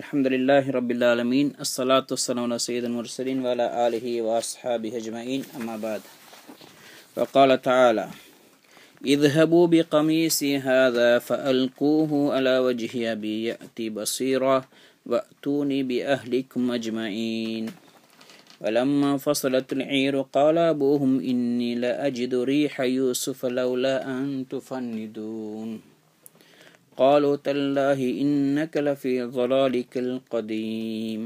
الحمد لله رب العالمين الصلاة والسلام على سيد المرسلين وعلى آله وأصحابه أجمعين أما بعد وقال تعالى اذهبوا بقميصي هذا فألقوه على وجه أبي يأتي بصيرا وأتوني بأهلكم أجمعين ولما فصلت العير قال أبوهم إني لأجد ريح يوسف لولا أن تفندون قالوا تالله إنك لفي ضلالك القديم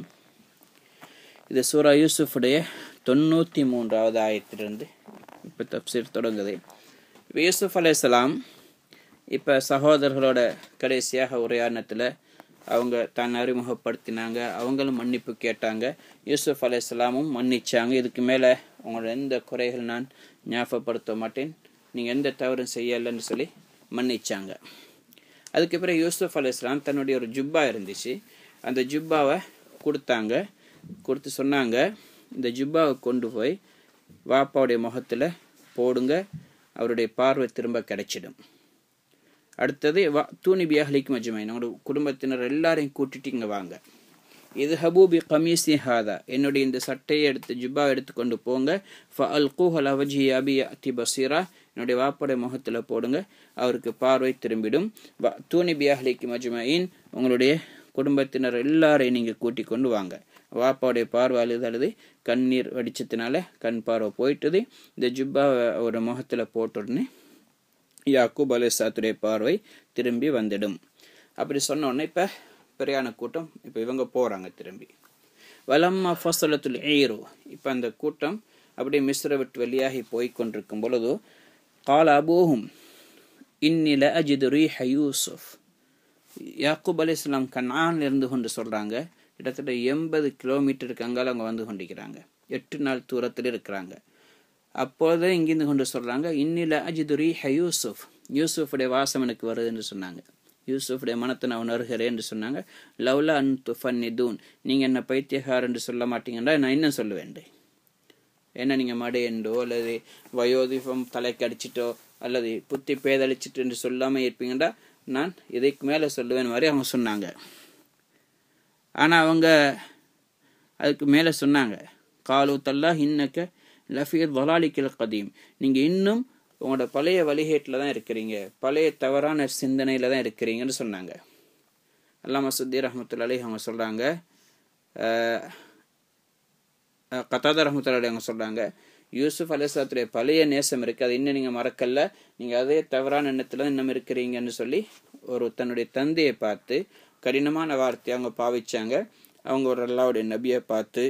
இது சூரா யூசுஃபுடைய தொண்ணூற்றி மூன்றாவது ஆயத்திலிருந்து இப்போ தப்சீர் தொடங்குது இப்போ யூசுஃப் அலையாம் இப்போ சகோதரர்களோட கடைசியாக உரையாடனத்தில் அவங்க தான் அறிமுகப்படுத்தினாங்க அவங்களும் மன்னிப்பு கேட்டாங்க யூசுஃப் அலையாமும் மன்னிச்சாங்க இதுக்கு மேலே உங்களோட எந்த குறைகள் நான் ஞாபகப்படுத்த மாட்டேன் நீங்கள் எந்த தவறும் செய்யலைன்னு சொல்லி மன்னிச்சாங்க அதுக்கு பிறகு யூசுஃப் அலி இஸ்லாம் தன்னுடைய ஒரு ஜுப்பா இருந்துச்சு அந்த ஜுப்பாவை கொடுத்தாங்க கொடுத்து சொன்னாங்க இந்த ஜுப்பாவை கொண்டு போய் வாப்பாவுடைய முகத்தில் போடுங்க அவருடைய பார்வை திரும்ப கிடைச்சிடும் அடுத்தது வா தூணி பியாஹலிக்கு மஜ்மாயின் அவங்களோட குடும்பத்தினர் எல்லாரையும் கூட்டிட்டு இங்கே வாங்க இது ஹபூபி கமீசி ஹாதா என்னுடைய இந்த சட்டையை எடுத்து ஜுப்பா எடுத்து கொண்டு போங்க ஃப அல் கூஹல் அவஜி அபி அத்தி பசீரா என்னுடைய வாப்படைய முகத்தில் போடுங்க அவருக்கு பார்வை திரும்பிடும் வ தூணி பியாஹலிக்கு மஜ்மாயின் உங்களுடைய குடும்பத்தினர் எல்லாரையும் நீங்கள் கூட்டி கொண்டு வாங்க வாப்பாவுடைய பார்வை அழுது அழுது கண்ணீர் வடிச்சதுனால கண் பார்வை போயிட்டது இந்த ஜுப்பா ஒரு முகத்தில் போட்ட உடனே யாக்கூப் அலிசாத்துடைய பார்வை திரும்பி வந்துடும் அப்படி சொன்ன உடனே இப்போ பிரயாண கூட்டம் இப்போ இவங்க போகிறாங்க திரும்பி வலம்மா ஃபசலத்துல் ஏரோ இப்போ அந்த கூட்டம் அப்படியே மிஸ்ர விட்டு வெளியாகி போய் கொண்டிருக்கும் பொழுது கால அபூஹும் இன்னில அஜிது ரீஹ யூசுஃப் யாக்கூப் அலி இஸ்லாம் கண்ணான்ல இருந்து கொண்டு சொல்கிறாங்க கிட்டத்தட்ட எண்பது கிலோமீட்டருக்கு அங்கால அவங்க வந்து கொண்டிருக்கிறாங்க எட்டு நாள் தூரத்தில் இருக்கிறாங்க அப்போதே இங்கிருந்து கொண்டு சொல்கிறாங்க இன்னில அஜிது ரீஹ யூசுஃப் யூசுஃபுடைய வாசம் எனக்கு வருதுன்னு சொன்னாங்க யூசுஃபுடைய மனத்தை நான் உணர்கிறேன் என்று சொன்னாங்க லவ்லா அன் துஃபன்னிதூன் நீங்கள் என்ன பைத்தியகார் என்று சொல்ல மாட்டீங்கன்னா நான் இன்னும் சொல்லுவேன் என்ன நீங்கள் மடையண்டோ அல்லது வயோதிபம் தலைக்கு அடிச்சிட்டோ அல்லது புத்தி பேதளிச்சிட்டு என்று சொல்லாமல் இருப்பீங்கடா நான் இதுக்கு மேலே சொல்லுவேன் மாதிரி அவங்க சொன்னாங்க ஆனால் அவங்க அதுக்கு மேலே சொன்னாங்க காலு தல்லா இன்னக்க லஃபீர் வலாலிக்கல் கதீம் நீங்கள் இன்னும் உங்களோட பழைய வழிகேட்டில் தான் இருக்கிறீங்க பழைய தவறான சிந்தனையில் தான் இருக்கிறீங்கன்னு சொன்னாங்க அல்லாம சுத்தி ரஹமத்துல்லாலி அவங்க சொல்கிறாங்க கத்தாத ரஹமத்துல்லாலி அவங்க சொல்கிறாங்க யூசுஃப் அலிசாத்துடைய பழைய நேசம் இருக்குது அது இன்னும் நீங்கள் மறக்கல நீங்கள் அதே தவறான எண்ணத்தில் தான் இன்னும் இருக்கிறீங்கன்னு சொல்லி ஒரு தன்னுடைய தந்தையை பார்த்து கடினமான வார்த்தையை அவங்க பாவிச்சாங்க அவங்க ஒரு அல்லாவுடைய நபியை பார்த்து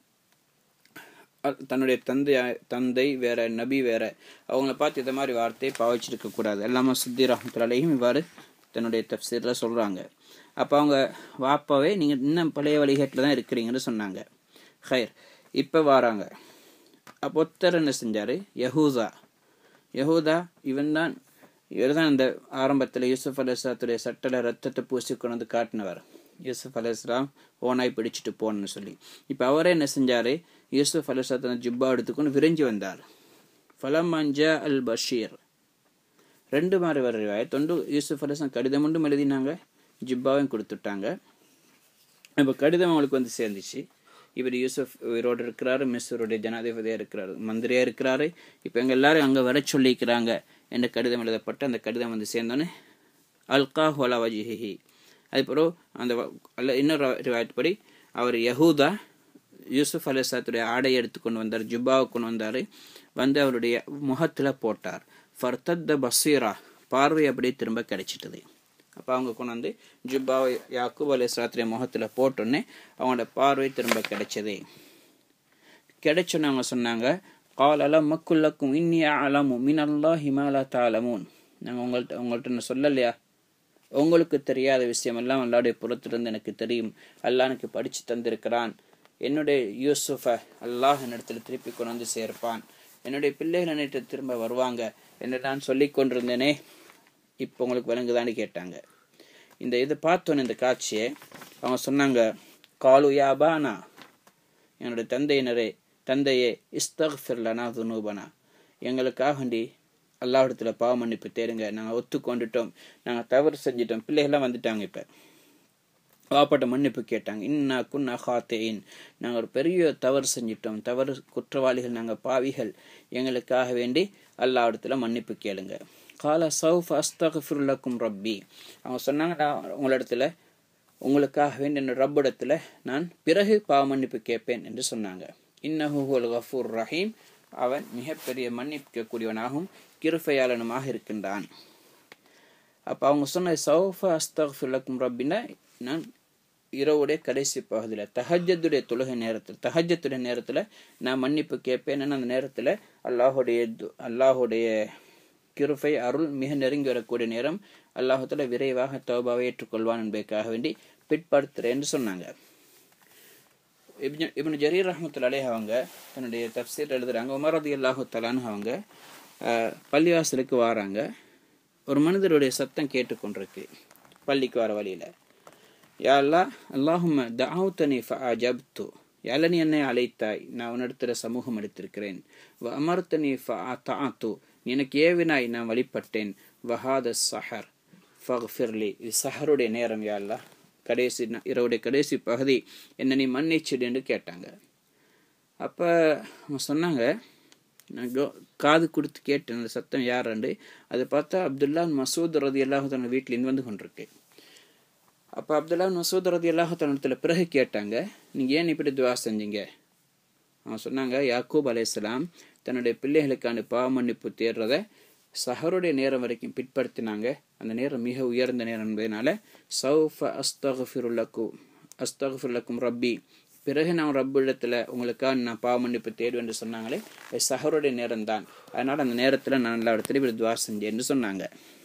தன்னுடைய தந்தை தந்தை வேற நபி வேற அவங்கள பார்த்து இந்த மாதிரி வார்த்தையை பாவிச்சிருக்க கூடாது எல்லாமே சுத்தி ரஹமத்துலையும் இவ்வாறு தன்னுடைய தப்சீரில் சொல்கிறாங்க அப்போ அவங்க வாப்பாவே நீங்கள் இன்னும் பழைய வழிகாட்டில் தான் இருக்கிறீங்கன்னு சொன்னாங்க ஹைர் இப்போ வராங்க அப்போ ஒருத்தர் என்ன செஞ்சார் யஹூதா யஹூதா இவன் தான் இவர் தான் அந்த ஆரம்பத்தில் யூசுப் அலிஸ்லாத்துடைய சட்டில் ரத்தத்தை பூசி கொண்டு வந்து காட்டினவர் யூசுப் அலிஸ்லாம் ஓனாய் பிடிச்சிட்டு போன்னு சொல்லி இப்போ அவரே என்ன செஞ்சார் யூசுப் அலிஸ்லாத் அந்த ஜுப்பா எடுத்துக்கொண்டு விரைஞ்சி வந்தார் ஃபலமஞ்சா அல் பஷீர் ரெண்டு மாதிரி வர தொண்டு யூசுப் அலிஸ்லாம் கடிதம் மட்டும் எழுதினாங்க ஜிப்பாவையும் கொடுத்துட்டாங்க இப்போ கடிதம் அவங்களுக்கு வந்து சேர்ந்துச்சு இவர் யூசுப் இவரோடு இருக்கிறாரு மிஸ்ஸருடைய ஜனாதிபதியாக இருக்கிறாரு மந்திரியாக இருக்கிறாரு இப்போ எங்கள் எல்லாரும் அங்கே வர சொல்லிக்கிறாங்க என்ற கடிதம் எழுதப்பட்டு அந்த கடிதம் வந்து சேர்ந்தோன்னே அல்கா ஹோலா வஜிஹி அதுக்கப்புறம் அந்த அல்ல இன்னொரு ரிவாயத்துப்படி அவர் யஹூதா யூசுப் அலிசாத்துடைய ஆடையை எடுத்து கொண்டு வந்தார் ஜுப்பாவை கொண்டு வந்தார் வந்து அவருடைய முகத்தில் போட்டார் ஃபர்தத்த பசீரா பார்வை அப்படியே திரும்ப கிடைச்சிட்டது அப்போ அவங்க கொண்டு வந்து ஜுப்பாவை யாக்கூப் அலிஸ்லாத்துடைய முகத்தில் போட்டோன்னே அவங்களோட பார்வை திரும்ப கிடைச்சது கிடைச்சோன்னு அவங்க சொன்னாங்க கால் அலம் மக்குல்லக்கும் இன்னி அலமும் மின் அல்லா ஹிமாலா தாலமூன் நாங்கள் உங்கள்கிட்ட உங்கள்கிட்ட நான் சொல்லலையா உங்களுக்கு தெரியாத விஷயம் எல்லாம் அல்லாவுடைய புறத்திலிருந்து எனக்கு தெரியும் அல்லாஹ் எனக்கு படித்து தந்திருக்கிறான் என்னுடைய யூசுஃபை அல்லாஹ் என்னிடத்தில் திருப்பி கொண்டு வந்து சேர்ப்பான் என்னுடைய பிள்ளைகள் என்னிட்ட திரும்ப வருவாங்க என்று நான் சொல்லி கொண்டிருந்தேனே இப்போ உங்களுக்கு விளங்குதான்னு கேட்டாங்க இந்த இதை பார்த்தோன்னு இந்த காட்சியை அவங்க சொன்னாங்க காலு யாபானா என்னுடைய தந்தையினரே தந்தையே இஸ்தக்ஃபிர்லனா துனூபனா எங்களுக்காகண்டி அல்லாஹிடத்தில் பாவ மன்னிப்பு தேருங்க நாங்கள் ஒத்துக்கொண்டுட்டோம் நாங்கள் தவறு செஞ்சிட்டோம் பிள்ளைகள்லாம் வந்துட்டாங்க இப்போ வாப்பாட்ட மன்னிப்பு கேட்டாங்க இன்னா குன்னா ஹாத்தேன் நாங்கள் ஒரு பெரிய தவறு செஞ்சிட்டோம் தவறு குற்றவாளிகள் நாங்கள் பாவிகள் எங்களுக்காக வேண்டி அல்லா இடத்துல மன்னிப்பு கேளுங்க கால சவுஃப் அஸ்தகுல்லாக்கும் ரப்பி அவங்க சொன்னாங்க நான் உங்களிடத்துல உங்களுக்காக வேண்டி என் ரப்பிடத்துல நான் பிறகு பாவ மன்னிப்பு கேட்பேன் என்று சொன்னாங்க இன்னஹுல் கஃபூர் ரஹீம் அவன் மிகப்பெரிய மன்னிக்கக்கூடியவனாகவும் கிருஃபையாளனுமாக இருக்கின்றான் அப்போ அவங்க சொன்ன சௌஃப அஸ்தகுல்லாக்கும் ரப்பின்னா நான் இரவுடைய கடைசி பகுதியில் தஹஜத்துடைய தொழுகை நேரத்தில் தஹஜத்துடைய நேரத்தில் நான் மன்னிப்பு கேட்பேன் அந்த நேரத்தில் அல்லாஹுடைய அல்லாஹுடைய கிருஃபை அருள் மிக நெருங்கி வரக்கூடிய நேரம் அல்லாஹத்துல விரைவாக தௌபாவை ஏற்றுக்கொள்வான் என்பதற்காக வேண்டி பிற்படுத்துறேன்னு சொன்னாங்க இப்னு ஜரீர் ரஹமத்துல அலே அவங்க தன்னுடைய தப்சீர் எழுதுறாங்க உமரதி அல்லாஹு தலான்னு அவங்க பள்ளிவாசலுக்கு வராங்க ஒரு மனிதருடைய சத்தம் கேட்டுக்கொண்டிருக்கு பள்ளிக்கு வர வழியில் யாழ்லா அல்லாஹும் தாவுத்தனி ஃபஅஜப்து யால நீ என்னை அழைத்தாய் நான் உன்னிடத்துல சமூகம் எடுத்திருக்கிறேன் வ அமர்த்தனி ஃபஅதாத்து நீ எனக்கு ஏவினாய் நான் வழிபட்டேன் வஹாத சஹர் ஃபக்ஃபிர்லி இது சஹருடைய நேரம் யாழ்லா கடைசி இரவுடைய கடைசி பகுதி என்ன நீ மன்னிச்சிடு என்று கேட்டாங்க அப்போ அவங்க சொன்னாங்க நான் காது கொடுத்து கேட்டேன் அந்த சத்தம் யாருண்டு அதை பார்த்தா அப்துல்லா மசூத் ரதி அல்லாஹு வீட்டிலேருந்து வந்து கொண்டிருக்கு அப்போ அப்துல்லா மசூத் ரதி அல்லாஹத்துல பிறகு கேட்டாங்க நீங்கள் ஏன் இப்படி துவா செஞ்சீங்க அவன் சொன்னாங்க யாக்கூப் அலையாம் தன்னுடைய பிள்ளைகளுக்கான பாவ மன்னிப்பு தேடுறத சஹருடைய நேரம் வரைக்கும் பிற்படுத்தினாங்க அந்த நேரம் மிக உயர்ந்த நேரம் என்பதனால சௌஃப அஸ்தகுஃபிருல்லக்கு அஸ்தகுஃபிருல்லக்கும் ரப்பி பிறகு நான் ரப்பு இடத்துல உங்களுக்காக நான் பாவ மன்னிப்பு தேடுவேன் என்று சொன்னாங்களே சஹருடைய நேரம் தான் அதனால் அந்த நேரத்தில் நான் எல்லா இடத்துல இப்படி துவா செஞ்சேன்னு சொன்னாங்க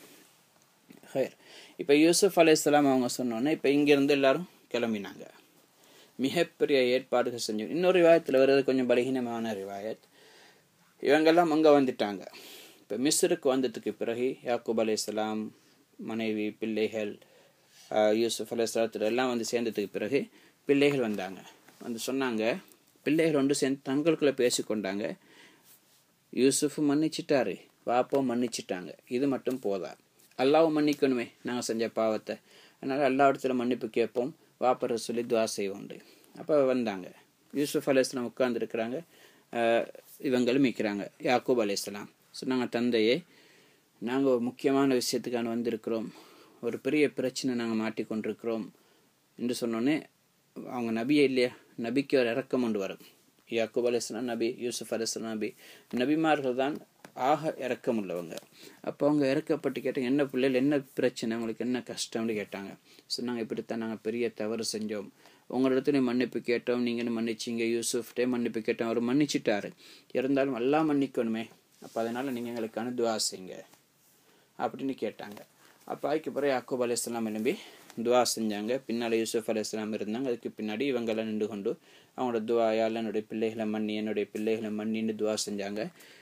ஹயர் இப்போ யூசுஃப் அலையாம் அவங்க சொன்னோன்னே இப்போ இங்கேருந்து எல்லாரும் கிளம்பினாங்க மிகப்பெரிய ஏற்பாடுகள் செஞ்சு இன்னொரு ரிவாயத்தில் வருது கொஞ்சம் பலகீனமான ரிவாயத் இவங்கெல்லாம் அங்கே வந்துட்டாங்க இப்போ மிஸ்ருக்கு வந்ததுக்கு பிறகு யாக்கூப் அலையாம் மனைவி பிள்ளைகள் யூசுஃப் அலையாத்துல எல்லாம் வந்து சேர்ந்ததுக்கு பிறகு பிள்ளைகள் வந்தாங்க வந்து சொன்னாங்க பிள்ளைகள் ஒன்று சேர்ந்து தங்களுக்குள்ளே பேசிக்கொண்டாங்க யூசுஃப் மன்னிச்சிட்டாரு வாப்போ மன்னிச்சிட்டாங்க இது மட்டும் போதா அல்லாவும் மன்னிக்கணுமே நாங்கள் செஞ்ச பாவத்தை அதனால் எல்லா இடத்துல மன்னிப்பு கேட்போம் வாப்பரை சொல்லி துவா செய்வோண்டு அப்போ வந்தாங்க யூசுஃப் அலையாம் உட்காந்துருக்குறாங்க இவங்களும் நிற்கிறாங்க யாக்கூப் அலையாம் சொன்னாங்க தந்தையே நாங்கள் ஒரு முக்கியமான விஷயத்துக்கான வந்திருக்கிறோம் ஒரு பெரிய பிரச்சனை நாங்கள் மாட்டிக்கொண்டிருக்கிறோம் என்று சொன்னோன்னே அவங்க நபியே இல்லையா நபிக்கு ஒரு இறக்கம் கொண்டு வரும் யாக்கூப் அலிஸ்லாம் நபி யூசுஃப் அலிஸ்லாம் நபி நபிமார்கள் தான் ஆக இறக்கம் உள்ளவங்க அப்போ அவங்க இறக்கப்பட்டு கேட்டாங்க என்ன பிள்ளைகள் என்ன பிரச்சனை உங்களுக்கு என்ன கஷ்டம்னு கேட்டாங்க சொன்னாங்க இப்படித்தான் நாங்கள் பெரிய தவறு செஞ்சோம் உங்களிடத்துல மன்னிப்பு கேட்டோம் நீங்கள் மன்னிச்சிங்க யூசுஃப்டே மன்னிப்பு கேட்டோம் அவர் மன்னிச்சிட்டாரு இருந்தாலும் எல்லாம் மன்னிக்கணுமே அப்போ அதனால் நீங்கள் எங்களுக்கு அனுதுவா செய்யுங்க அப்படின்னு கேட்டாங்க அப்போ அதுக்கு பிறகு யாக்கூப் அலிஸ்லாம் எழும்பி துவா செஞ்சாங்க பின்னால் யூசுஃப் அலிஸ்லாம் இருந்தாங்க அதுக்கு பின்னாடி இவங்கெல்லாம் நின்று கொண்டு அவங்களோட துவாயால் என்னுடைய பிள்ளைகளை மன்னி என்னுடைய பிள்ளைகளை மன்னின்னு துவா செஞ்சாங்க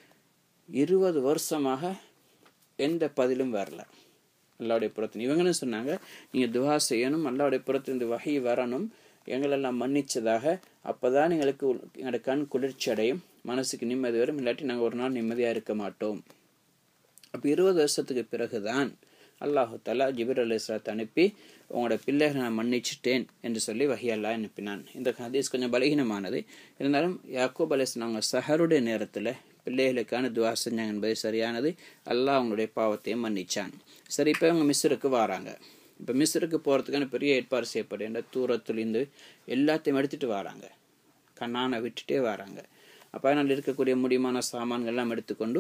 இருபது வருஷமாக எந்த பதிலும் வரல அல்லாவுடைய புறத்தின் இவங்கன்னு சொன்னாங்க நீங்கள் துவா செய்யணும் அல்லாவுடைய புறத்திலிருந்து வகை வரணும் எங்களெல்லாம் மன்னிச்சதாக அப்போதான் எங்களுக்கு எங்களோட கண் குளிர்ச்சி அடையும் மனசுக்கு நிம்மதி வரும் இல்லாட்டி நாங்கள் ஒரு நாள் நிம்மதியாக இருக்க மாட்டோம் அப்போ இருபது வருஷத்துக்கு பிறகுதான் அல்லாஹு தலா ஜிபிர் அலிஸ்லாத்தை அனுப்பி உங்களோட பிள்ளைகளை நான் மன்னிச்சிட்டேன் என்று சொல்லி வகையல்லா அனுப்பினான் இந்த ஹதீஸ் கொஞ்சம் பலகீனமானது இருந்தாலும் யாக்கூப் அலிஸ்லாம் அவங்க சஹருடைய நேரத்தில் பிள்ளைகளுக்கான துவா செஞ்சாங்க என்பது சரியானது அல்லாஹ் அவங்களுடைய பாவத்தையும் மன்னிச்சான் சரி இப்போ அவங்க மிஸ்ருக்கு வராங்க இப்போ மிஸ்ருக்கு போகிறதுக்கான பெரிய ஏற்பாடு செய்யப்படுகின்ற தூரத்துலேருந்து எல்லாத்தையும் எடுத்துகிட்டு வராங்க கண்ணானை விட்டுட்டே வராங்க அப்போ அதனால் இருக்கக்கூடிய முடியுமான சாமான்கள் எல்லாம் எடுத்துக்கொண்டு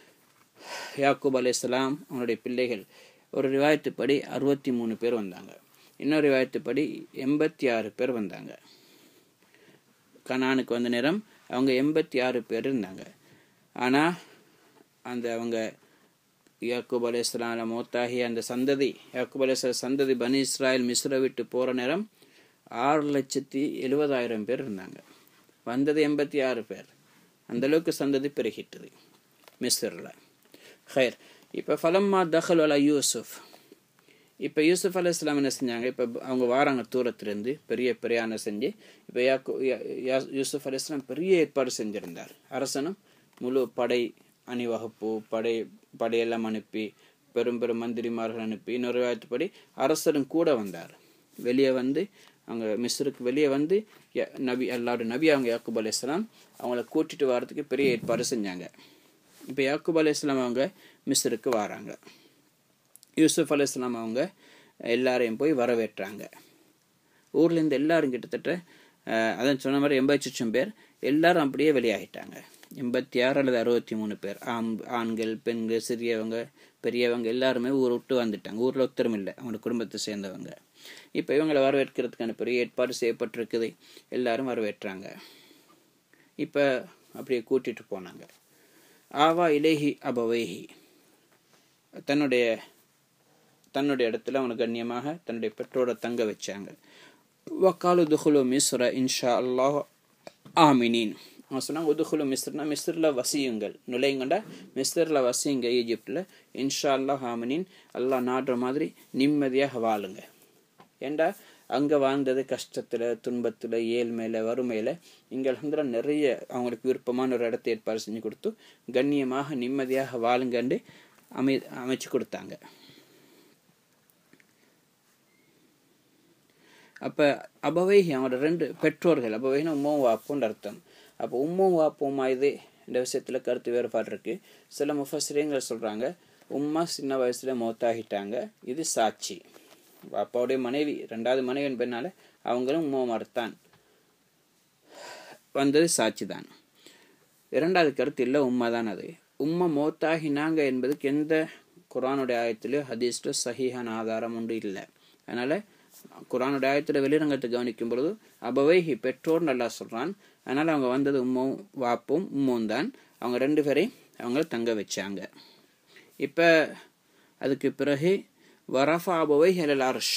யாக்கூப் அலையாம் அவனுடைய பிள்ளைகள் ஒரு ரிவாயத்துப்படி அறுபத்தி மூணு பேர் வந்தாங்க இன்னொரு ரிவாயத்துப்படி எண்பத்தி ஆறு பேர் வந்தாங்க கனானுக்கு வந்த நேரம் அவங்க எண்பத்தி ஆறு பேர் இருந்தாங்க ஆனால் அந்த அவங்க யாக்கூப் அலி இஸ்லாம் மோத்தாகி அந்த சந்ததி யாக்கூப் அலி சந்ததி பனி இஸ்ராயல் மிஸ்ரை விட்டு போகிற நேரம் ஆறு லட்சத்தி எழுபதாயிரம் பேர் இருந்தாங்க வந்தது எண்பத்தி ஆறு பேர் அந்தளவுக்கு சந்ததி பெருகிட்டது மிஸ்ரில் ஹயர் இப்போ ஃபலம்மா தஹல் அலா யூசுஃப் இப்போ யூசுஃப் அலி இஸ்லாம் என்ன செஞ்சாங்க இப்போ அவங்க வாராங்க தூரத்துலேருந்து பெரிய பிரயாணம் செஞ்சு இப்போ யாக்கு யூசுஃப் அலி இஸ்லாம் பெரிய ஏற்பாடு செஞ்சுருந்தார் அரசனும் முழு படை அணிவகுப்பு படை படையெல்லாம் அனுப்பி பெரும் பெரும் மந்திரிமார்கள் அனுப்பி இன்னொரு வாய்த்துப்படி அரசரும் கூட வந்தார் வெளியே வந்து அவங்க மிஸ்ருக்கு வெளியே வந்து ய- நபி அல்லாவோட நபி அவங்க யாக்கூப் அலையாம் அவங்கள கூட்டிட்டு வர்றதுக்கு பெரிய ஏற்பாடு செஞ்சாங்க இப்போ யாக்கூப் அலையாம் அவங்க மிஸ்ருக்கு வராங்க யூசுப் அலையாம் அவங்க எல்லாரையும் போய் வரவேற்றாங்க ஊர்லேருந்து எல்லாரும் கிட்டத்தட்ட அஹ், அதான் சொன்ன மாதிரி எண்பது லட்சம் பேர் எல்லாரும் அப்படியே வெளியாகிட்டாங்க எண்பத்தி ஆறு அல்லது அறுபத்தி மூணு பேர் ஆம் ஆண்கள் பெண்கள் சிறியவங்க பெரியவங்க எல்லாருமே ஊர் விட்டு வந்துட்டாங்க ஊரில் ஒத்தரும் இல்லை அவங்களோட குடும்பத்தை சேர்ந்தவங்க இப்போ இவங்களை வரவேற்கிறதுக்கான பெரிய ஏற்பாடு செய்யப்பட்டிருக்குது எல்லாரும் வரவேற்றாங்க இப்போ அப்படியே கூட்டிட்டு போனாங்க ஆவா இலேஹி அபவைஹி தன்னுடைய தன்னுடைய இடத்துல அவனை கண்ணியமாக தன்னுடைய பெற்றோரை தங்க வச்சாங்க வக்காலு துஹுலு மிஸ்ர இன்ஷா அல்லாஹ் ஆமினின் அவன் சொன்னாங்க உதுகுலு மிஸ்ர்னா மிஸ்ரில் வசியுங்கள் நுழையுங்கண்டா மிஸ்ரில் வசியுங்க ஈஜிப்டில் இன்ஷா அல்லாஹ் ஆமினின் அல்லாஹ் நாடுற மாதிரி நிம்மதியாக வாழுங்க ஏண்டா அங்கே வாழ்ந்தது கஷ்டத்தில் துன்பத்தில் ஏழ்மையில் வறுமையில் இங்கே அலமதுல நிறைய அவங்களுக்கு விருப்பமான ஒரு இடத்தை ஏற்பாடு செஞ்சு கொடுத்து கண்ணியமாக நிம்மதியாக வாழுங்கண்டு அமை அமைச்சு கொடுத்தாங்க அப்போ அபவை அவங்களோட ரெண்டு பெற்றோர்கள் அபவைன்னு உம்மாவும் வாப்புன்னு அர்த்தம் அப்போ உம்மாவும் வாப்புமா இது இந்த விஷயத்தில் கருத்து வேறுபாடு இருக்கு சில முஃபஸ்ரீங்கள் சொல்கிறாங்க உம்மா சின்ன வயசில் மௌத்தாகிட்டாங்க இது சாட்சி அப்பாவுடைய மனைவி ரெண்டாவது மனைவின் பின்னால அவங்களும் உம்மா மறுத்தான் வந்தது சாட்சி தான் இரண்டாவது கருத்து இல்லை உம்மா தான் அது உம்மா மௌத்தாகினாங்க என்பதுக்கு எந்த குரானுடைய ஆயத்திலோ ஹதீஸ்லோ சஹீஹான ஆதாரம் உண்டு இல்லை அதனால குரானுடைய ஆயத்தில் வெளிரங்கத்தை கவனிக்கும் பொழுது அபவை பெற்றோர் நல்லா சொல்றான் அதனால அவங்க வந்தது உம்மும் வாப்பும் உம்மும் தான் அவங்க ரெண்டு பேரையும் அவங்க தங்க வச்சாங்க இப்போ அதுக்கு பிறகு வரஃபா அபவை ஹெலல் அர்ஷ்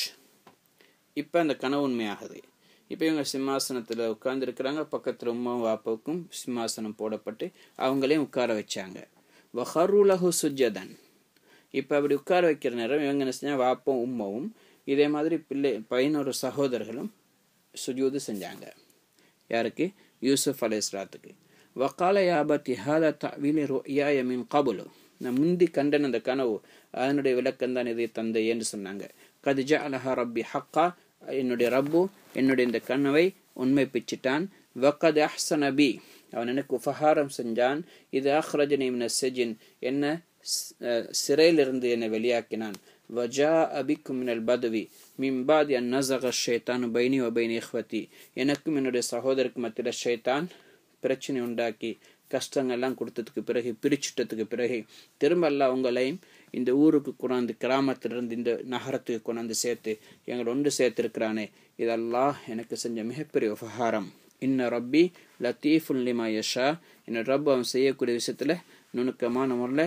இப்போ அந்த கனவு உண்மையாகுது இப்போ இவங்க சிம்மாசனத்தில் உட்கார்ந்துருக்கிறாங்க பக்கத்தில் உம்மாவும் வாப்புக்கும் சிம்மாசனம் போடப்பட்டு அவங்களையும் உட்கார வச்சாங்க வஹருலஹு சுஜதன் இப்போ அப்படி உட்கார வைக்கிற நேரம் இவங்க என்ன செஞ்சாங்க வாப்பும் உம்மாவும் இதே மாதிரி பிள்ளை பதினோரு சகோதரர்களும் சுஜூது செஞ்சாங்க யாருக்கு யூசுப் அலை இஸ்லாத்துக்கு வக்கால யாபத்தி ஹாதா தவிலி ருயாய மின் கபுலு நான் முந்தி கண்டன் அந்த கனவு அதனுடைய விளக்கம் தான் இதை தந்தை என்று சொன்னாங்க கதிஜா அலஹா ரப்பி ஹக்கா என்னுடைய ரப்பு என்னுடைய இந்த கனவை உண்மை பிச்சிட்டான் வக்கத் அஹ்சன் அபி அவன் எனக்கு உபகாரம் செஞ்சான் இது அஹ்ரஜனி மின செஜின் என்ன சிறையிலிருந்து என்னை வெளியாக்கினான் வஜா அபிக்கும் மினல் பதவி மிம்பாதி அன் நசக ஷேத்தான் பைனி வபைனி இஹ்வதி எனக்கும் என்னுடைய சகோதரருக்கு மத்தியில் ஷேத்தான் பிரச்சனை உண்டாக்கி கஷ்டங்கள்லாம் கொடுத்ததுக்கு பிறகு பிரிச்சுட்டதுக்கு பிறகு திரும்ப எல்லாம் உங்களையும் இந்த ஊருக்கு கொண்டாந்து கிராமத்திலிருந்து இந்த நகரத்துக்கு கொண்டாந்து சேர்த்து எங்களை ஒன்று சேர்த்திருக்கிறானே இதெல்லாம் எனக்கு செஞ்ச மிகப்பெரிய உபகாரம் இன்ன ரப்பி லத்தீஃபுல் லிமா யஷா என்னோட ரப்பு அவன் செய்யக்கூடிய விஷயத்தில் நுணுக்கமான முறையில்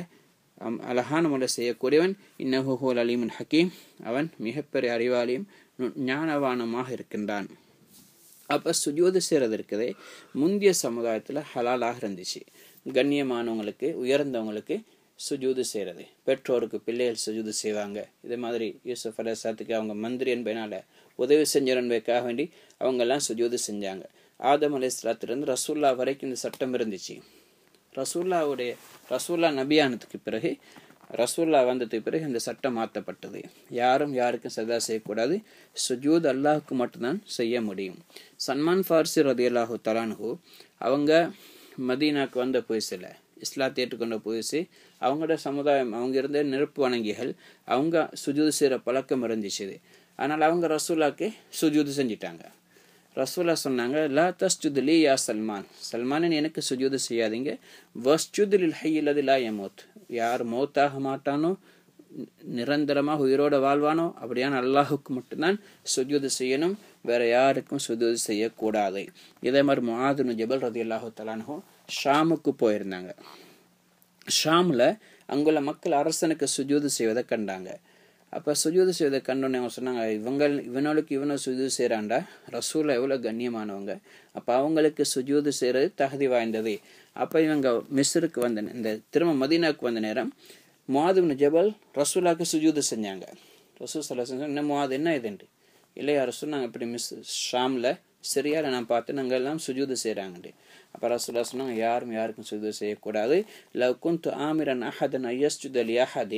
அழகான முறையில் செய்யக்கூடியவன் இன்னஹுல் அலீமன் ஹக்கீம் அவன் மிகப்பெரிய அறிவாளியும் ஞானவானமாக இருக்கின்றான் அப்போ சுஜூது செய்கிறது இருக்குதே முந்தைய சமுதாயத்தில் ஹலாலாக இருந்துச்சு கண்ணியமானவங்களுக்கு உயர்ந்தவங்களுக்கு சுஜூது செய்கிறது பெற்றோருக்கு பிள்ளைகள் சுஜூது செய்வாங்க இதே மாதிரி யூசுப் அலேசாத்துக்கு அவங்க மந்திரி என்பதனால உதவி செஞ்சர் என்பதற்காக வேண்டி அவங்கெல்லாம் சுஜூது செஞ்சாங்க ஆதம் அலி இஸ்லாத்திலிருந்து ரசூல்லா வரைக்கும் இந்த சட்டம் இருந்துச்சு ரசூல்லாவுடைய ரசூல்லா நபியானதுக்கு பிறகு ரசூல்லா வந்ததுக்கு பிறகு இந்த சட்டம் மாற்றப்பட்டது யாரும் யாருக்கும் சதா செய்யக்கூடாது சுஜூத் அல்லாஹுக்கு மட்டும்தான் செய்ய முடியும் சன்மான் ஃபார்சி ரதி அல்லாஹு தலான்ஹூ அவங்க மதீனாக்கு வந்த புதுசில் இஸ்லாத்தை ஏற்றுக்கொண்ட புதுசு அவங்களோட சமுதாயம் அவங்க இருந்த நெருப்பு வணங்கிகள் அவங்க சுஜூது செய்கிற பழக்கம் இருந்துச்சு அதனால் அவங்க ரசூலாக்கு சுஜூது செஞ்சிட்டாங்க ரசூலா சொன்னாங்க லா தஸ்ஜுதுலி யா சல்மான் சல்மானின் எனக்கு சுஜூது செய்யாதீங்க வஸ்ஜுதுலில் ஹையிலது லா எமோத் யார் மௌத்தாக மாட்டானோ நிரந்தரமாக உயிரோட வாழ்வானோ அப்படியான அல்லாஹுக்கு மட்டும்தான் சுஜூது செய்யணும் வேற யாருக்கும் சுஜூது செய்யக்கூடாது இதே மாதிரி முஆதுனு ஜபல் ரதி அல்லாஹு தலானோ ஷாமுக்கு போயிருந்தாங்க ஷாமில் அங்குள்ள மக்கள் அரசனுக்கு சுஜூது செய்வதை கண்டாங்க அப்போ சுஜூது செய்வதை கண்டோன்னே அவங்க சொன்னாங்க இவங்க இவனுக்கு இவனை சுஜூது செய்கிறாண்டா ரசூல எவ்வளோ கண்ணியமானவங்க அப்போ அவங்களுக்கு சுஜூது செய்கிறது தகுதி வாய்ந்தது அப்போ இவங்க மிஸ்ருக்கு வந்த இந்த திரும்ப மதீனாவுக்கு வந்த நேரம் முவாதுபின் ஜபல் ரசூலாக்கு சுஜூது செஞ்சாங்க ரசூல் சல்லா செஞ்சு என்ன முவாது என்ன இதுண்டு இல்லையா ரசூல் நாங்கள் இப்படி மிஸ் ஷாமில் சரியால நான் பார்த்து நாங்கள் எல்லாம் சுஜூது செய்கிறாங்கண்டு அப்போ ரசூலா சொன்னாங்க யாரும் யாருக்கும் சுஜூது செய்யக்கூடாது லவ் குந்து ஆமிரன் அஹதன் ஐயஸ்ஜுத் அலி அஹதின்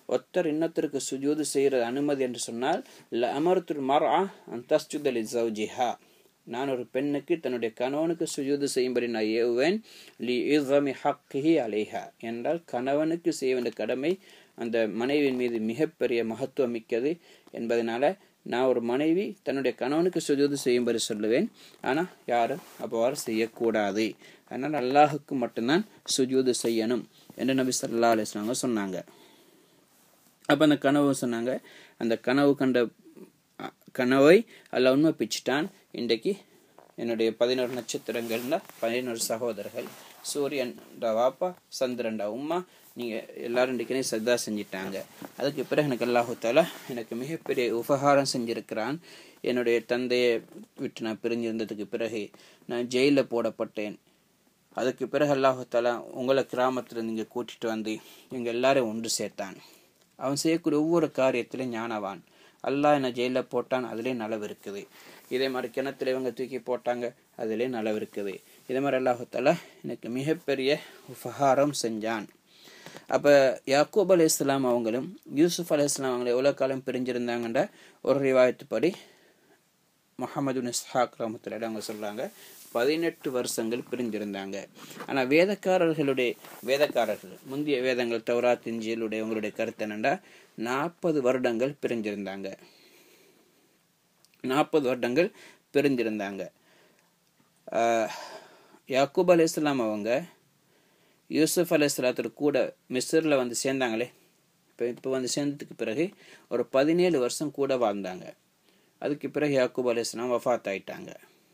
ஒருத்தர் இன்னொருத்தருக்கு சுஜூது செய்கிறது அனுமதி என்று சொன்னால் ல அமர்த்துல் மர்ஆ அன் தஸ்ஜுத லி ஜௌஜிஹா நான் ஒரு பெண்ணுக்கு தன்னுடைய கணவனுக்கு சுஜூது செய்யும்படி நான் ஏவுவேன் லி இஸ்ஸமி ஹக்கிஹி அலைஹா என்றால் கணவனுக்கு செய்ய வேண்டிய கடமை அந்த மனைவியின் மீது மிகப்பெரிய மகத்துவம் மிக்கது என்பதனால நான் ஒரு மனைவி தன்னுடைய கணவனுக்கு சுஜூது செய்யும்படி சொல்லுவேன் ஆனால் யாரும் அவ்வாறு செய்யக்கூடாது அதனால் அல்லாஹுக்கு மட்டும்தான் சுஜூது செய்யணும் என்று நபி சல்லா அலிஸ்லாங்க சொன்னாங்க அப்போ அந்த கனவு சொன்னாங்க அந்த கனவு கண்ட அ- கனவை அல்ல உண்மை பிச்சிட்டான் இன்றைக்கு என்னுடைய பதினோரு நட்சத்திரங்கள்ல பதினோரு சகோதரர்கள் சூரியன் வாப்பா சந்திரன்டா உம்மா நீங்கள் எல்லாரும் இன்றைக்கே சதா செஞ்சிட்டாங்க அதுக்கு பிறகு எனக்கு அல்லாஹால எனக்கு மிகப்பெரிய உபகாரம் செஞ்சிருக்கிறான் என்னுடைய தந்தையை விட்டு நான் பிரிஞ்சிருந்ததுக்கு பிறகு நான் ஜெயிலில் போடப்பட்டேன் அதுக்கு பிறகு அல்லாஹாலா உங்களை கிராமத்தில் நீங்கள் கூட்டிட்டு வந்து எங்கள் எல்லாரையும் ஒன்று சேர்த்தான் அவன் செய்யக்கூடிய ஒவ்வொரு காரியத்திலும் ஞானவான் அல்லாஹ் என்ன ஜெயிலில் போட்டான் அதுலேயும் நலவு இருக்குது இதே மாதிரி கிணத்துல இவங்க தூக்கி போட்டாங்க அதுலேயும் நலவு இருக்குது இதே மாதிரி அல்லாஹாலா எனக்கு மிகப்பெரிய உபகாரம் செஞ்சான் அப்போ யாக்கூப் அலி இஸ்லாம் அவங்களும் யூசுப் அலி இஸ்லாம் அவங்களும் எவ்வளோ காலம் பிரிஞ்சிருந்தாங்கன்ற ஒரு ரிவாயத்துப்படி முகமது இஸ்ஹாக் ரஹமத்துல்லாடி அவங்க சொல்கிறாங்க பதினெட்டு வருஷங்கள் பிரிஞ்சிருந்தாங்க ஆனால் வேதக்காரர்களுடைய வேதக்காரர்கள் முந்தைய வேதங்கள் தௌராத் இஞ்சியலுடைய உங்களுடைய கருத்து என்னென்னா நாற்பது வருடங்கள் பிரிஞ்சிருந்தாங்க நாற்பது வருடங்கள் பிரிஞ்சிருந்தாங்க ஆஹ், யாக்கூப் அலி இஸ்லாம் அவங்க யூசுப் அலி இஸ்லாத்தோட கூட மிஸ்ரில் வந்து சேர்ந்தாங்களே இப்போ இப்போ வந்து சேர்ந்ததுக்கு பிறகு ஒரு பதினேழு வருஷம் கூட வாழ்ந்தாங்க அதுக்கு பிறகு யாக்கூப் அலி இஸ்லாம் வஃபாத் ஆயிட்டாங்க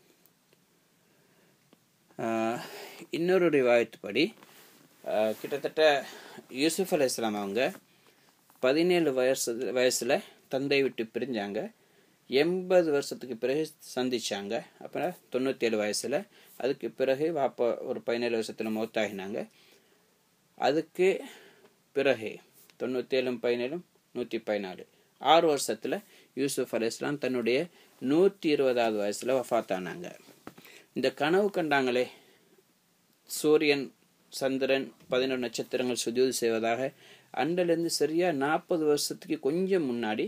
ஆஹ், இன்னொரு ரிவாயத்துப்படி ஆஹ், கிட்டத்தட்ட யூசுப் அலி இஸ்லாம் அவங்க பதினேழு வயசு வயசில் தந்தை விட்டு பிரிஞ்சாங்க எண்பது வருஷத்துக்கு பிறகு சந்திச்சாங்க அப்புறம் தொண்ணூற்றேழு வயசில் அதுக்கு பிறகு வாப்பா ஒரு பதினேழு வருஷத்தில் மௌத்தாகினாங்க அதுக்கு பிறகு தொண்ணூற்றேழும் பதினேழும் நூற்றி பதினாலு ஆறு வருஷத்தில் யூசுப் அலி இஸ்லாம் தன்னுடைய நூற்றி இருபதாவது வயசில் வஃபாத்தானாங்க இந்த கனவு கண்டாங்களே சூரியன் சந்திரன் பதினொரு நட்சத்திரங்கள் சுஜூது செய்வதாக அன்றிலிருந்து சரியா நாற்பது வருஷத்துக்கு கொஞ்சம் முன்னாடி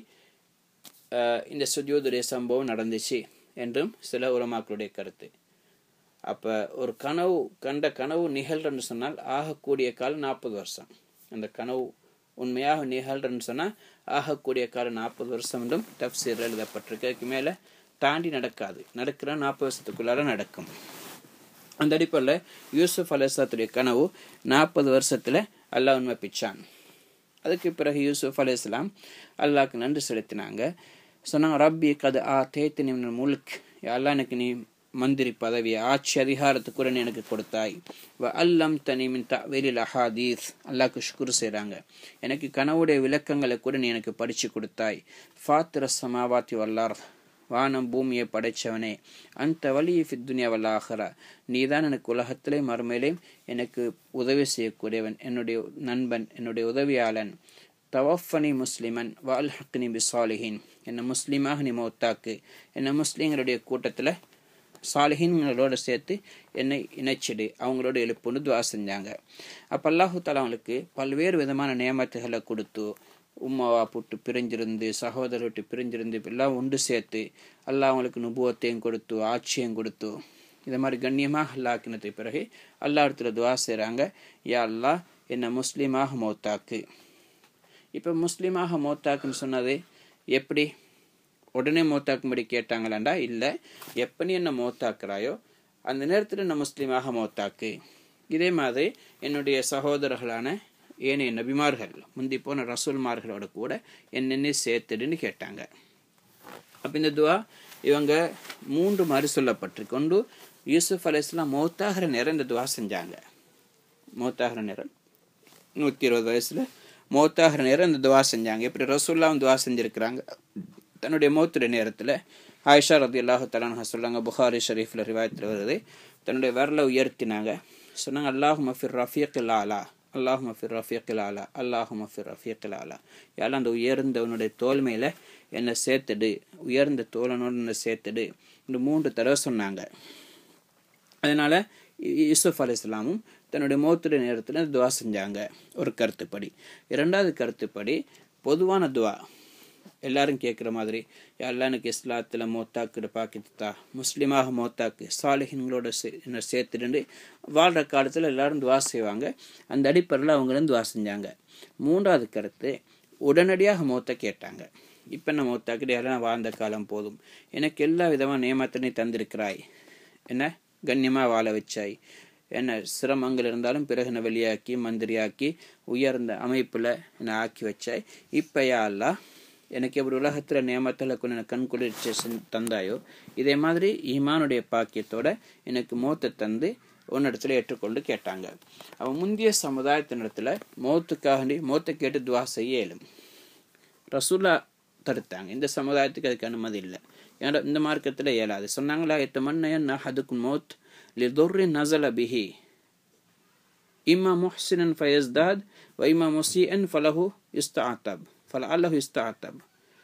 ஆஹ், இந்த சுஜூதுடைய சம்பவம் நடந்துச்சு என்றும் சில உலமாக்களுடைய கருத்து அப்போ ஒரு கனவு கண்ட கனவு நிகழ்றன்னு சொன்னால் ஆகக்கூடிய காலம் நாற்பது வருஷம் அந்த கனவு உண்மையாக நிகழ்றன்னு சொன்னால் ஆகக்கூடிய காலம் நாற்பது வருஷம் என்றும் தப்சீர் எழுதப்பட்டிருக்கு அதுக்கு மேலே தாண்டி நடக்காது நடக்கிற நாற்பது வருஷத்துக்குள்ளார நடக்கும் அந்த அடிப்படையில் யூசுப் அலிஸ்லாத்துடைய கனவு நாற்பது வருஷத்தில் அல்லாஹ் உண்மை பிச்சான் அதுக்கு பிறகு யூசுப் அலையாம் அல்லாஹ்க்கு நன்றி செலுத்தினாங்க சொன்னாங்க ரப்பி கது ஆ தேத்து நிமிட முல்க் அல்லாஹ் எனக்கு நீ மந்திரி பதவி ஆட்சி அதிகாரத்தை கூட நீ எனக்கு கொடுத்தாய் வ அல்லம் தனி மின் தவீலில் அஹாதீஸ் அல்லாஹ்க்கு ஷுக்குர் செய்கிறாங்க எனக்கு கனவுடைய விளக்கங்களை கூட நீ எனக்கு படித்து கொடுத்தாய் ஃபாத்திர சமாவாத்தி வல்லார் வானம் பூமியை படைச்சவனே அந்த வழி ஃபித்துனியா வல்லாஹரா நீ தான் எனக்கு உலகத்திலே மறுமையிலேயும் எனக்கு உதவி செய்யக்கூடியவன் என்னுடைய நண்பன் என்னுடைய உதவியாளன் தவஃபனி முஸ்லிமன் வால் ஹக்னி பிசாலிஹின் என்னை முஸ்லீமாக நீ மௌத்தாக்கு என்னை முஸ்லீம்களுடைய கூட்டத்தில் சாலிஹின்களோட சேர்த்து என்னை இணைச்சிடு அவங்களோட எழுப்புன்னு துவா செஞ்சாங்க அப்போ அல்லாஹு தாலா அவங்களுக்கு பல்வேறு விதமான நியமத்துகளை கொடுத்து உம்மாவா புட்டு பிரிஞ்சிருந்து சகோதரர் விட்டு பிரிஞ்சிருந்து எல்லாம் ஒன்று சேர்த்து அல்லாஹ் அவங்களுக்கு நுபுவத்தையும் கொடுத்து ஆட்சியும் கொடுத்து இதை மாதிரி கண்ணியமாக அல்லாக்கினது பிறகு அல்லா இடத்துல துவா செய்கிறாங்க யா அல்லாஹ் என்னை முஸ்லீமாக மௌத்தாக்கு இப்போ முஸ்லீமாக மௌத்தாக்குன்னு சொன்னது எப்படி உடனே மௌத்தாக்கும்படி கேட்டாங்களாண்டா இல்லை எப்போ நீ என்ன மௌத்தாக்குறாயோ அந்த நேரத்தில் நான் முஸ்லீமாக மௌத்தாக்கு இதே மாதிரி என்னுடைய சகோதரர்களான ஏனைய நபிமார்கள் முந்தி போன ரசூல்மார்களோட கூட என்னென்ன சேர்த்துடுன்னு கேட்டாங்க அப்போ இந்த துவா இவங்க மூன்று மாதிரி சொல்லப்பட்டிருக்கு ஒன்று யூசுப் அலையாம் மௌத்தாகிற நேரம் இந்த துவா செஞ்சாங்க மௌத்தாகிற நேரம் நூற்றி இருபது வயசில் மௌத்தாகிற நேரம் இந்த துவா செஞ்சாங்க இப்படி ரசூல்லாவும் துவா செஞ்சுருக்கிறாங்க தன்னுடைய மௌத்துடைய நேரத்தில் ஆயிஷா ரதி அல்லாஹு தலான்ஹா சொல்லாங்க புகாரி ஷரீஃபில் ரிவாயத்தில் வருது தன்னுடைய விரலை உயர்த்தினாங்க சொன்னாங்க அல்லாஹு மஃபிர் ரஃபீக்கில் ஆலா அல்லாஹு மஃபிர் ரஃபீக்கில் ஆலா அல்லாஹு மஃபிர் ரஃபீக்கில் ஆலா யாரும் அந்த உயர்ந்தவனுடைய தோல்மையில் என்னை சேர்த்துடு உயர்ந்த தோழனோடு என்னை சேர்த்துடு இந்த மூன்று தடவை சொன்னாங்க அதனால் யூசுப் அலி இஸ்லாமும் தன்னுடைய மௌத்துடைய நேரத்தில் துவா செஞ்சாங்க ஒரு கருத்துப்படி இரண்டாவது கருத்துப்படி பொதுவான துவா எல்லாரும் கேட்குற மாதிரி எல்லாம் எனக்கு இஸ்லாத்தில் மோத்தாக்கு பாக்கித்தா முஸ்லீமாக மோத்தாக்கு சாலிஹின்களோட சே என்னை சேர்த்துட்டு வாழ்கிற காலத்தில் எல்லாரும் துவா செய்வாங்க அந்த அடிப்படையில் அவங்களும் துவா செஞ்சாங்க மூன்றாவது கருத்து உடனடியாக மோத்த கேட்டாங்க இப்போ நான் மோத்தாக்கிட்டு எல்லாம் வாழ்ந்த காலம் போதும் எனக்கு எல்லா விதமான நியமத்தினையும் தந்திருக்கிறாய் என்ன கண்ணியமாக வாழ வச்சாய் என்ன சிரமங்கள் இருந்தாலும் பிறகு என்னை வெளியாக்கி மந்திரியாக்கி உயர்ந்த அமைப்பில் என்னை ஆக்கி வச்சாய் இப்போ அல்லா எனக்கு எப்படி உலகத்தில் நியமத்தில் கொஞ்சம் கண் குளிர்ச்சி தந்தாயோ இதே மாதிரி ஈமானுடைய பாக்கியத்தோட எனக்கு மோத்தை தந்து உன்னிடத்துல ஏற்றுக்கொண்டு கேட்டாங்க அவன் முந்தைய சமுதாயத்தினிடத்துல மோத்துக்காக மோத்தை கேட்டு துவா செய்ய இயலும் ரசூலா தடுத்தாங்க இந்த சமுதாயத்துக்கு அதுக்கு அனுமதி இல்லை ஏன்னா இந்த மார்க்கத்தில் இயலாது சொன்னாங்களா எட்டு மண்ணையன் அதுக்கு மோத் லிதுர்ரி நசல பிஹி இம்மா முஹ்சினன் ஃபயஸ்தாத் வ இம்மா முசியன் ஃபலஹு இஸ்தாத்தப் ஃபல அல்லஹு இஸ்தாத்தப்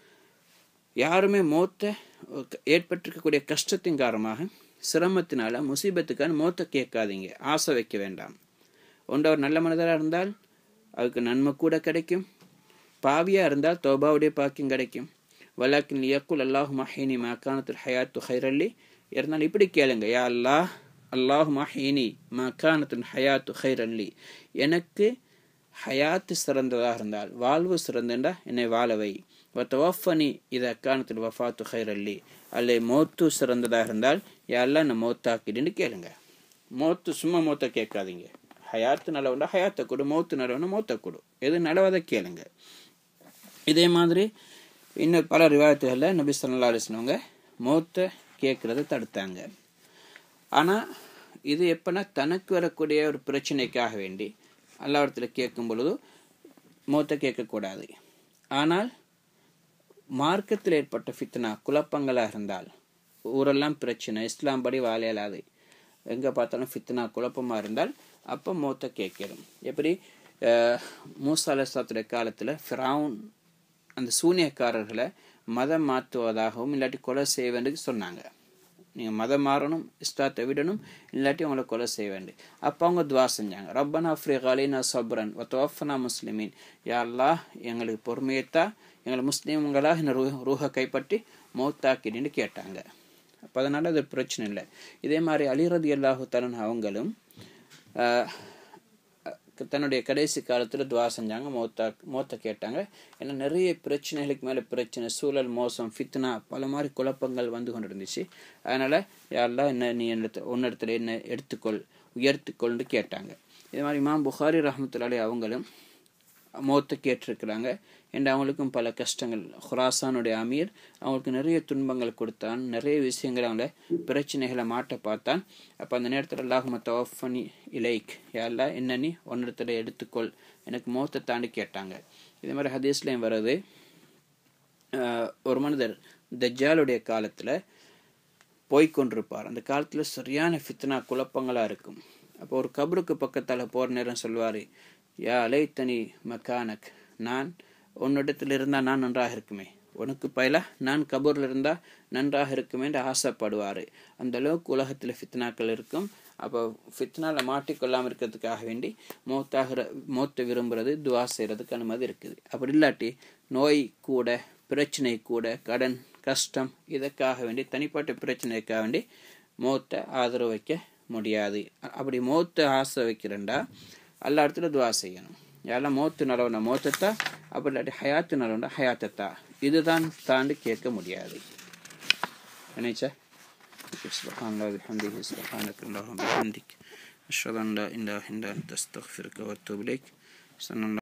யாருமே மோத்தை ஏற்பட்டிருக்கக்கூடிய கஷ்டத்தின் காரணமாக சிரமத்தினால முசீபத்துக்கான மோத்தை கேட்காதீங்க ஆசை வைக்க வேண்டாம் ஒன்று அவர் நல்ல மனிதராக இருந்தால் அதுக்கு நன்மை கூட கிடைக்கும் பாவியாக இருந்தால் தோபாவுடைய பாக்கியம் கிடைக்கும் வலாக்கின் யக்குல் அல்லாஹு மஹீனி மக்கானத்துல் ஹயாத்து ஹைரல்லி இருந்தால் இப்படி கேளுங்க யா அல்லாஹ் அல்லாஹு மஹீனி மக்கானத்துல் ஹயாத்து ஹைரல்லி எனக்கு ஹயாத்து சிறந்ததாக இருந்தால் வாழ்வு சிறந்தண்டா என்னை வாழவை வத்தவஃபனி இது அக்கானத்தில் வஃபாத்து ஹைரல்லி அல்ல மோத்து சிறந்ததாக இருந்தால் யாரெல்லாம் என்னை மோத்தாக்கிடுன்னு கேளுங்க மோத்து சும்மா மோத்த கேட்காதீங்க ஹயாத்து நல்லவண்டா ஹயாத்தை கொடு மௌத்து நல்லவனா மௌத்தை கொடு எது நடவதை கேளுங்க இதே மாதிரி இன்னும் பல ரிவாயத்துகளில் நபி சொல்லா அலிஸ்னவங்க மௌத்தை கேட்குறத தடுத்தாங்க ஆனால் இது எப்போனா தனக்கு வரக்கூடிய ஒரு பிரச்சனைக்காக வேண்டி அல்லாவிடத்தில் கேட்கும் பொழுது மௌத்தை கேட்கக்கூடாது ஆனால் மார்க்கத்தில் ஏற்பட்ட ஃபித்னா குழப்பங்களாக இருந்தால் ஊரெல்லாம் பிரச்சனை இஸ்லாம் படி வாழ இயலாது எங்கே பார்த்தாலும் ஃபித்னா குழப்பமாக இருந்தால் அப்போ மௌத்தை கேட்கிறோம் எப்படி மூசா அலசாத்துடைய காலத்தில் ஃபிரவுன் அந்த சூனியக்காரர்களை மதம் மாற்றுவதாகவும் இல்லாட்டி கொலை செய்ய வேண்டியது சொன்னாங்க நீங்கள் மதம் மாறணும் இஸ்லாத்தை விடணும் இல்லாட்டி அவங்கள கொலை செய்ய வேண்டி அப்போ அவங்க துவா செஞ்சாங்க ரப்பனா அஃப்ரிகாலினா சப்ரன் ஒத்தோஃபனா முஸ்லிமீன் யாழ்லா எங்களுக்கு பொறுமையத்தா எங்களை முஸ்லீம்களாக இந்த ரூ ரூஹை கைப்பற்றி மௌத்தாக்கின்னு கேட்டாங்க அப்போ அதனால் அது பிரச்சனை இல்லை இதே மாதிரி அலிரதி அல்லாஹு தலன் அவங்களும் தன்னுடைய கடைசி காலத்தில் துவா செஞ்சாங்க மௌத்தா மௌத்தை கேட்டாங்க ஏன்னா நிறைய பிரச்சனைகளுக்கு மேலே பிரச்சனை சூழல் மோசம் ஃபித்னா பல மாதிரி குழப்பங்கள் வந்து கொண்டு இருந்துச்சு அதனால் யாரெல்லாம் என்ன நீ என்ன உன்னிடத்துல என்ன எடுத்துக்கொள் உயர்த்துக்கொள்னு கேட்டாங்க இது மாதிரி இமாம் புகாரி ரஹமத்துல்லாலே அவங்களும் மௌத்தை கேட்டிருக்கிறாங்க என்று அவங்களுக்கும் பல கஷ்டங்கள் ஹுராசானுடைய அமீர் அவங்களுக்கு நிறைய துன்பங்கள் கொடுத்தான் நிறைய விஷயங்களை அவங்கள பிரச்சனைகளை மாட்ட பார்த்தான் அப்போ அந்த நேரத்தில் அல்லாஹும தவஃபனி இலைக் யாரெல்லாம் என்ன நீ ஒன்னிடத்துல எடுத்துக்கொள் எனக்கு மௌத்தை தாண்டி கேட்டாங்க இதே மாதிரி ஹதீஸ்லேயும் வர்றது ஒரு மனிதர் தஜ்ஜாலுடைய காலத்தில் போய்கொண்டிருப்பார் அந்த காலத்தில் சரியான ஃபித்னா குழப்பங்களாக இருக்கும் அப்போ ஒரு கபருக்கு பக்கத்தால் போகிற நேரம் சொல்லுவார் யா அலைத்தனி மக்கானக் நான் உன்னிடத்தில் இருந்தால் நான் நன்றாக இருக்குமே உனக்கு பயில நான் கபூரில் இருந்தால் நன்றாக இருக்குமே என்று ஆசைப்படுவார் அந்த அளவுக்கு உலகத்தில் ஃபித்னாக்கள் இருக்கும் அப்போ ஃபித்னாவில் மாட்டிக்கொள்ளாமல் இருக்கிறதுக்காக வேண்டி மௌத்தாகிற மௌத்தை விரும்புறது துவா செய்கிறதுக்கு அனுமதி இருக்குது அப்படி இல்லாட்டி நோய் கூட பிரச்சனை கூட கடன் கஷ்டம் இதற்காக வேண்டி தனிப்பட்ட பிரச்சனைக்காக வேண்டி மௌத்தை ஆதரவு வைக்க முடியாது அப்படி மௌத்தை ஆசை வைக்கிறேன்டா எல்லா இடத்துல துவா செய்யணும் யாரெல்லாம் மௌத்து நலவுனா மௌத்தத்தா அப்படி இல்லாட்டி ஹயாத்து நலவுனா ஹயாத்தத்தா இதுதான் தாண்டி கேட்க முடியாது நினைச்சா سبحان الله وبحمده سبحانك اللهم وبحمدك أشهد أن لا إله إلا أنت أستغفرك وأتوب إليك صلى الله